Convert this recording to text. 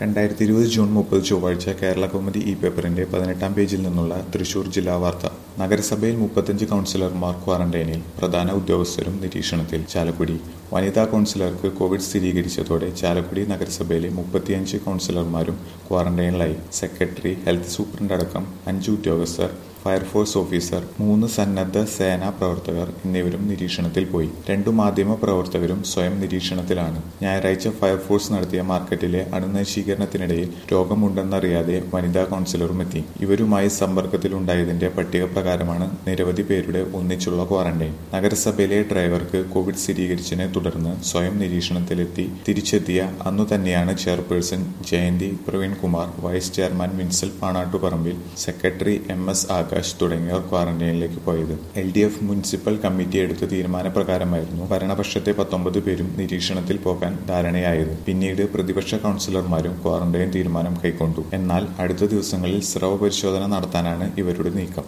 രണ്ടായിരത്തി ഇരുപത് ജൂൺ മുപ്പത് ചൊവ്വാഴ്ച കേരള കൗമുദി ഇ പേപ്പറിന്റെ പതിനെട്ടാം പേജിൽ നിന്നുള്ള തൃശൂർ ജില്ലാ വാർത്ത നഗരസഭയിൽ മുപ്പത്തഞ്ച് കൗൺസിലർമാർ ക്വാറന്റൈനിൽ പ്രധാന ഉദ്യോഗസ്ഥരും നിരീക്ഷണത്തിൽ ചാലക്കുടി വനിതാ കൗൺസിലർക്ക് കോവിഡ് സ്ഥിരീകരിച്ചതോടെ ചാലക്കുടി നഗരസഭയിലെ മുപ്പത്തിയഞ്ച് കൗൺസിലർമാരും ക്വാറന്റൈനിലായി സെക്രട്ടറി ഹെൽത്ത് സൂപ്രണ്ട് അടക്കം അഞ്ച് ഉദ്യോഗസ്ഥർ ഫയർഫോഴ്സ് ഓഫീസർ മൂന്ന് സന്നദ്ധ സേനാ പ്രവർത്തകർ എന്നിവരും നിരീക്ഷണത്തിൽ പോയി രണ്ടു മാധ്യമ പ്രവർത്തകരും സ്വയം നിരീക്ഷണത്തിലാണ് ഞായറാഴ്ച ഫയർഫോഴ്സ് നടത്തിയ മാർക്കറ്റിലെ അണുനശീകരണത്തിനിടയിൽ രോഗമുണ്ടെന്നറിയാതെ വനിതാ കൗൺസിലറും എത്തി ഇവരുമായി സമ്പർക്കത്തിലുണ്ടായതിന്റെ പട്ടിക പ്രകാരമാണ് നിരവധി പേരുടെ ഒന്നിച്ചുള്ള ക്വാറന്റൈൻ നഗരസഭയിലെ ഡ്രൈവർക്ക് കോവിഡ് സ്ഥിരീകരിച്ചതിനെ തുടർന്ന് സ്വയം നിരീക്ഷണത്തിലെത്തി തിരിച്ചെത്തിയ അന്നു തന്നെയാണ് chairperson Jayanthi Praveenkumar vice chairman Vinsal Panattuparambil secretary M S Akash തുടങ്ങിയവർ ക്വാറന്റൈനിലേക്ക് പോയത് L D F municipal committee എടുത്ത തീരുമാനപ്രകാരമായിരുന്നു ഭരണപക്ഷത്തെ പത്തൊമ്പത് പേരും നിരീക്ഷണത്തിൽ പോകാൻ ധാരണയായത് പിന്നീട് പ്രതിപക്ഷ കൗൺസിലർമാരും ക്വാറന്റൈൻ തീരുമാനം കൈക്കൊണ്ടു എന്നാൽ അടുത്ത ദിവസങ്ങളിൽ സ്രവ പരിശോധന നടത്താനാണ് ഇവരുടെ നീക്കം